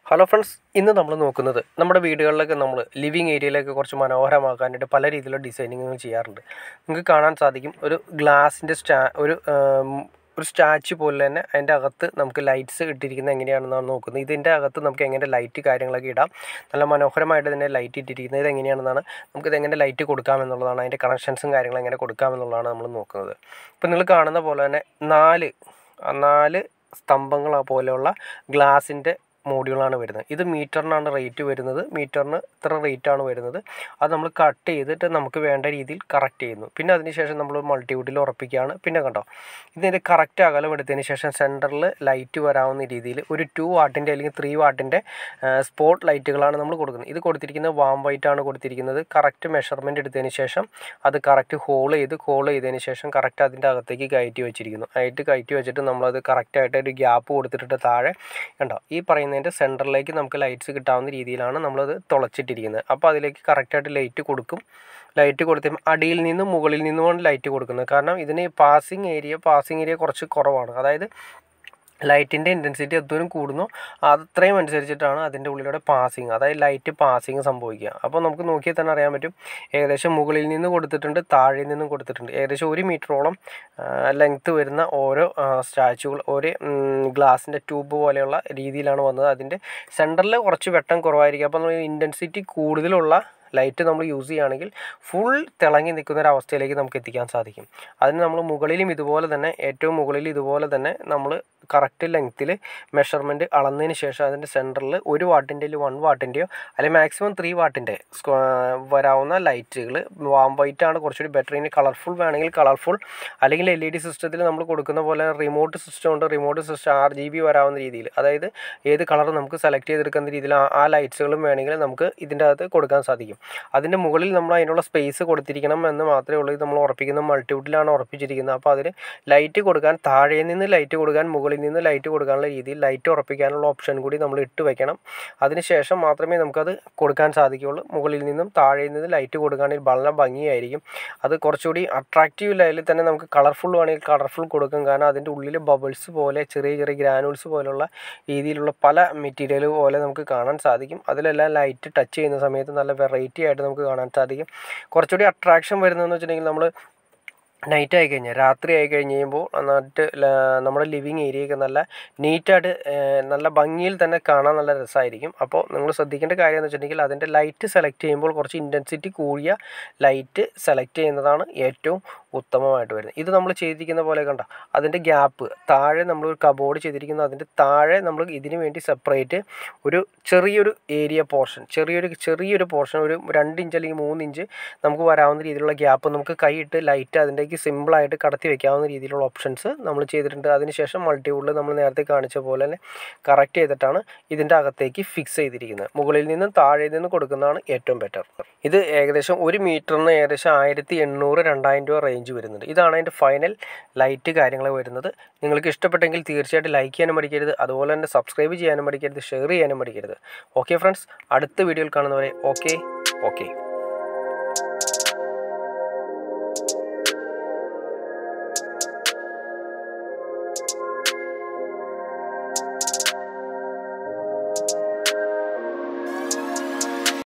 hello friends ഇന്ന് നമ്മൾ നോക്കുന്നത് നമ്മുടെ വീടുകളിലൊക്കെ നമ്മൾ ലിവിങ് ഏരിയയിലൊക്കെ കുറച്ച് മനോഹരമാക്കാനായിട്ട് പല രീതിയിലുള്ള ഡിസൈനിങ്ങുകൾ ചെയ്യാറുണ്ട് നിങ്ങൾക്ക് കാണാൻ സാധിക്കും ഒരു ഗ്ലാസിൻ്റെ സ്റ്റാ ഒരു ആം, ഒരു സ്റ്റാച്ചു പോലെ തന്നെ അതിൻ്റെ അകത്ത് നമുക്ക് ലൈറ്റ്സ് ഇട്ടിരിക്കുന്നത് എങ്ങനെയാണെന്നാണ് നോക്കുന്നത് ഇതിൻ്റെ അകത്ത് നമുക്ക് എങ്ങനെ ലൈറ്റ് കാര്യങ്ങളൊക്കെ ഇടാം നല്ല മനോഹരമായിട്ട് തന്നെ ലൈറ്റ് ഇട്ടിരിക്കുന്നത് ഇത് എങ്ങനെയാണെന്നാണ് നമുക്കിത് എങ്ങനെ ലൈറ്റ് കൊടുക്കാമെന്നുള്ളതാണ് അതിൻ്റെ കണക്ഷൻസും കാര്യങ്ങളും എങ്ങനെ കൊടുക്കാമെന്നുള്ളതാണ് നമ്മൾ നോക്കുന്നത് ഇപ്പോൾ നിങ്ങൾ കാണുന്ന പോലെ തന്നെ നാല് ആ നാല് സ്തംഭങ്ങൾ പോലെയുള്ള ഗ്ലാസിൻ്റെ മോഡ്യൂളാണ് വരുന്നത് ഇത് മീറ്ററിനാണ് റേറ്റ് വരുന്നത് മീറ്ററിന് ഇത്ര റേറ്റാണ് വരുന്നത് അത് നമ്മൾ കട്ട് ചെയ്തിട്ട് നമുക്ക് വേണ്ട രീതിയിൽ കറക്റ്റ് ചെയ്യുന്നു പിന്നെ അതിനുശേഷം നമ്മൾ മൾട്ടിവുഡിൽ ഉറപ്പിക്കുകയാണ് പിന്നെ കണ്ടോ ഇതിൻ്റെ കറക്റ്റ് അകലം എടുത്തതിന് ശേഷം സെൻറ്ററിൽ ലൈറ്റ് വരാവുന്ന രീതിയിൽ ഒരു ടു വാട്ടിൻ്റെ അല്ലെങ്കിൽ ത്രീ വാട്ടിൻ്റെ സ്പോട്ട് ലൈറ്റുകളാണ് നമ്മൾ കൊടുക്കുന്നത് ഇത് കൊടുത്തിരിക്കുന്നത് വാം വൈറ്റ് ആണ് കൊടുത്തിരിക്കുന്നത് കറക്റ്റ് മെഷർമെൻറ്റ് എടുത്തതിന് ശേഷം അത് കറക്റ്റ് ഹോൾ ചെയ്ത് ഹോൾ ചെയ്തതിന് ശേഷം കറക്റ്റ് അതിൻ്റെ അകത്തേക്ക് കയറ്റി വെച്ചിരിക്കുന്നു ആയിട്ട് കയറ്റി വെച്ചിട്ട് നമ്മളത് കറക്റ്റായിട്ട് ഒരു ഗ്യാപ്പ് കൊടുത്തിട്ട് താഴെ കണ്ടോ ഈ പറയുന്നതിൻ്റെ സെൻറ്ററിലേക്ക് നമുക്ക് ലൈറ്റ്സ് കിട്ടാവുന്ന രീതിയിലാണ് നമ്മളത് തുളച്ചിട്ടിരിക്കുന്നത് അപ്പോൾ അതിലേക്ക് കറക്റ്റായിട്ട് ലൈറ്റ് കൊടുക്കും ലൈറ്റ് കൊടുത്ത് അടിയിൽ നിന്നും മുകളിൽ നിന്നുമാണ് ലൈറ്റ് കൊടുക്കുന്നത് കാരണം ഇതിന് പാസിങ് ഏരിയ പാസിങ് ഏരിയ കുറച്ച് കുറവാണ് അതായത് ലൈറ്റിൻ്റെ ഇൻറ്റൻസിറ്റി എന്തോരം കൂടുന്നു അത്രയും അനുസരിച്ചിട്ടാണ് അതിൻ്റെ ഉള്ളിലൂടെ പാസിങ് അതായത് ലൈറ്റ് പാസിങ് സംഭവിക്കുക അപ്പോൾ നമുക്ക് നോക്കിയാൽ തന്നെ അറിയാൻ പറ്റും ഏകദേശം മുകളിൽ നിന്ന് കൊടുത്തിട്ടുണ്ട് താഴെ നിന്നും കൊടുത്തിട്ടുണ്ട് ഏകദേശം ഒരു മീറ്ററോളം ലെങ്ത്ത് വരുന്ന ഓരോ സ്റ്റാച്ചുകൾ ഒരു ഗ്ലാസിൻ്റെ ട്യൂബ് പോലെയുള്ള രീതിയിലാണ് വന്നത് അതിൻ്റെ സെൻറ്ററിൽ കുറച്ച് വെട്ടം കുറവായിരിക്കും അപ്പോൾ നമ്മൾ ഇൻറ്റൻസിറ്റി കൂടുതലുള്ള ലൈറ്റ് നമ്മൾ യൂസ് ചെയ്യുകയാണെങ്കിൽ ഫുൾ തിളങ്ങി നിൽക്കുന്ന ഒരു അവസ്ഥയിലേക്ക് നമുക്ക് എത്തിക്കാൻ സാധിക്കും അതിന് നമ്മൾ മുകളിലും ഇതുപോലെ തന്നെ ഏറ്റവും മുകളിൽ ഇതുപോലെ തന്നെ നമ്മൾ കറക്റ്റ് ലെങ്ത്തിൽ മെഷർമെൻറ്റ് അളന്നതിന് ശേഷം അതിൻ്റെ സെൻറ്ററിൽ ഒരു വാട്ടിൻ്റെയോ വൺ വാട്ടിൻ്റെയോ അല്ലെങ്കിൽ മാക്സിമം ത്രീ വാട്ടിൻ്റെ വരാവുന്ന ലൈറ്റുകൾ വാം വൈറ്റ് ആണ് കുറച്ചുകൂടി ബെറ്റർ ഇനി കളർഫുൾ വേണമെങ്കിൽ കളർഫുൾ അല്ലെങ്കിൽ എൽ ഇ ഡി സിസ്റ്റത്തിൽ നമ്മൾ കൊടുക്കുന്ന പോലെ റിമോട്ട് സിസ്റ്റം ഉണ്ട് റിമോട്ട് സിസ്റ്റം ആറ് ജി ബി വരാവുന്ന രീതിയിൽ അതായത് ഏത് കളർ നമുക്ക് സെലക്ട് ചെയ്തെടുക്കുന്ന രീതിയിൽ ആ- ആ ലൈറ്റ്സുകളും വേണമെങ്കിൽ നമുക്ക് ഇതിൻ്റെ അകത്ത് കൊടുക്കാൻ സാധിക്കും അതിൻ്റെ മുകളിൽ നമ്മൾ അതിനുള്ള സ്പേസ് കൊടുത്തിരിക്കണം എന്ന് മാത്രമേ ഉള്ളൂ ഇത് നമ്മൾ ഉറപ്പിക്കുന്ന മൾട്ടിവുഡിലാണ് ഉറപ്പിച്ചിരിക്കുന്നത് അപ്പോൾ അതിന് ലൈറ്റ് കൊടുക്കാൻ താഴെ നിന്ന് ലൈറ്റ് കൊടുക്കാൻ മുകളിൽ നിന്ന് ലൈറ്റ് കൊടുക്കാനുള്ള രീതിയിൽ ലൈറ്റ് ഉറപ്പിക്കാനുള്ള ഓപ്ഷൻ കൂടി നമ്മൾ ഇട്ട് വെക്കണം അതിനുശേഷം മാത്രമേ നമുക്കത് കൊടുക്കാൻ സാധിക്കുകയുള്ളൂ മുകളിൽ നിന്നും താഴെ നിന്ന് ലൈറ്റ് കൊടുക്കുകയാണെങ്കിൽ വളരെ ഭംഗിയായിരിക്കും അത് കുറച്ചുകൂടി അട്രാക്റ്റീവ് ലെവലിൽ തന്നെ നമുക്ക് കളർഫുൾ വേണമെങ്കിൽ കളർഫുൾ കൊടുക്കും കാരണം അതിൻ്റെ ഉള്ളിൽ ബബിൾസ് പോലെ ചെറിയ ചെറിയ ഗ്രാനുൾസ് പോലുള്ള രീതിയിലുള്ള പല മെറ്റീരിയൽ പോലെ നമുക്ക് കാണാൻ സാധിക്കും അതിലെല്ലാം ലൈറ്റ് ടച്ച് ചെയ്യുന്ന സമയത്ത് നല്ല വെറൈറ്റി ആയിട്ട് നമുക്ക് കാണാൻ സാധിക്കും കുറച്ചുകൂടി അട്രാക്ഷൻ വരുന്നതെന്ന് വെച്ചിട്ടുണ്ടെങ്കിൽ നമ്മൾ നൈറ്റ് ആയി കഴിഞ്ഞാൽ രാത്രി ആയി കഴിഞ്ഞ് കഴിയുമ്പോൾ നന്നായിട്ട് ല- നമ്മുടെ ലിവിങ് ഏരിയയൊക്കെ നല്ല നീറ്റായിട്ട് നല്ല ഭംഗിയിൽ തന്നെ കാണാൻ നല്ല രസമായിരിക്കും അപ്പോൾ നിങ്ങൾ ശ്രദ്ധിക്കേണ്ട കാര്യം എന്ന് വെച്ചിട്ടുണ്ടെങ്കിൽ അതിൻ്റെ ലൈറ്റ് സെലക്ട് ചെയ്യുമ്പോൾ കുറച്ച് ഇൻറ്റൻസിറ്റി കൂടിയ ലൈറ്റ് സെലക്ട് ചെയ്യുന്നതാണ് ഏറ്റവും ഉത്തമമായിട്ട് വരുന്നത് ഇത് നമ്മൾ ചെയ്തിരിക്കുന്ന പോലെ കണ്ട അതിൻ്റെ ഗ്യാപ്പ് താഴെ നമ്മൾ ഒരു കബോർഡ് ചെയ്തിരിക്കുന്നു അതിൻ്റെ താഴെ നമ്മൾ ഇതിന് വേണ്ടി സെപ്പറേറ്റ് ഒരു ചെറിയൊരു ഏരിയ പോർഷൻ ചെറിയൊരു ചെറിയൊരു പോർഷൻ ഒരു രണ്ട് ഇഞ്ച് അല്ലെങ്കിൽ മൂന്ന് ഇഞ്ച് നമുക്ക് വരാവുന്ന രീതിയിലുള്ള ഗ്യാപ്പ് നമുക്ക് കൈയിട്ട് ലൈറ്റ് അതിൻ്റേക്ക് സിമ്പിളായിട്ട് കടത്തി വെക്കാവുന്ന രീതിയിലുള്ള ഓപ്ഷൻസ് നമ്മൾ ചെയ്തിട്ടുണ്ട് അതിനുശേഷം മൾട്ടിവുഡിൽ നമ്മൾ നേരത്തെ കാണിച്ച പോലെ തന്നെ കറക്റ്റ് ചെയ്തിട്ടാണ് ഇതിൻ്റെ അകത്തേക്ക് ഫിക്സ് ചെയ്തിരിക്കുന്നത് മുകളിൽ നിന്നും താഴെ നിന്ന് കൊടുക്കുന്നതാണ് ഏറ്റവും ബെറ്റർ ഇത് ഏകദേശം ഒരു മീറ്ററിന് ഏകദേശം ആയിരത്തി എണ്ണൂറ് രണ്ടായിരം രൂപ റേഞ്ച് വരുന്നുണ്ട് ഇതാണ് അതിൻ്റെ ഫൈനൽ ലൈറ്റ് കാര്യങ്ങൾ വരുന്നത് നിങ്ങൾക്ക് ഇഷ്ടപ്പെട്ടെങ്കിൽ തീർച്ചയായിട്ടും ലൈക്ക് ചെയ്യാനും മടിക്കരുത് അതുപോലെ തന്നെ സബ്സ്ക്രൈബ് ചെയ്യാനും മടിക്കരുത് ഷെയർ ചെയ്യാനും മടിക്കരുത് ഓക്കെ ഫ്രണ്ട്സ് അടുത്ത വീഡിയോയിൽ കാണുന്നവരെ ഓക്കെ ഓക്കെ